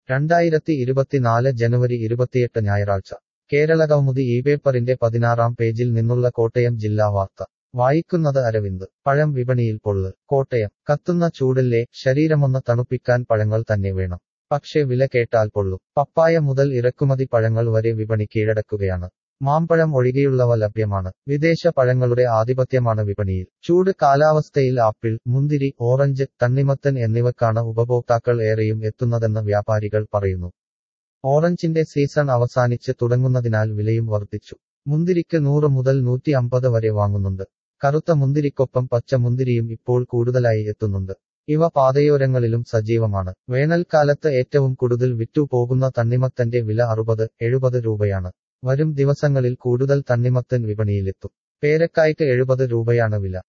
രണ്ടായിരത്തി ഇരുപത്തിനാല് ജനുവരി ഇരുപത്തിയെട്ട് ഞായറാഴ്ച കേരള കൗമുദി ഈ പേപ്പറിന്റെ പതിനാറാം പേജിൽ നിന്നുള്ള കോട്ടയം ജില്ലാ വാർത്ത വായിക്കുന്നത് അരവിന്ദ് പഴം വിപണിയിൽ പൊള്ള് കോട്ടയം കത്തുന്ന ചൂടില്ലേ ശരീരമൊന്ന് തണുപ്പിക്കാൻ പഴങ്ങൾ തന്നെ വേണം പക്ഷേ വില കേട്ടാൽ പൊള്ളും പപ്പായ മുതൽ ഇറക്കുമതി പഴങ്ങൾ വരെ വിപണി കീഴടക്കുകയാണ് മാമ്പഴം ഒഴികെയുള്ളവ ലഭ്യമാണ് വിദേശ പഴങ്ങളുടെ ആധിപത്യമാണ് വിപണിയിൽ ചൂട് കാലാവസ്ഥയിൽ ആപ്പിൾ മുന്തിരി ഓറഞ്ച് തണ്ണിമത്തൻ എന്നിവക്കാണ് ഉപഭോക്താക്കൾ ഏറെയും എത്തുന്നതെന്ന് വ്യാപാരികൾ പറയുന്നു ഓറഞ്ചിന്റെ സീസൺ അവസാനിച്ച് തുടങ്ങുന്നതിനാൽ വിലയും വർദ്ധിച്ചു മുന്തിരിക്ക് നൂറ് മുതൽ നൂറ്റി അമ്പത് വരെ വാങ്ങുന്നുണ്ട് കറുത്ത മുന്തിരിക്കൊപ്പം പച്ച മുന്തിരിയും ഇപ്പോൾ കൂടുതലായി എത്തുന്നുണ്ട് ഇവ പാതയോരങ്ങളിലും സജീവമാണ് വേനൽക്കാലത്ത് ഏറ്റവും കൂടുതൽ വിറ്റുപോകുന്ന തണ്ണിമത്തന്റെ വില അറുപത് എഴുപത് രൂപയാണ് വരും ദിവസങ്ങളിൽ കൂടുതൽ തണ്ണിമത്തൻ വിപണിയിലെത്തും പേരക്കായ്ക്ക് എഴുപത് രൂപയാണ് വില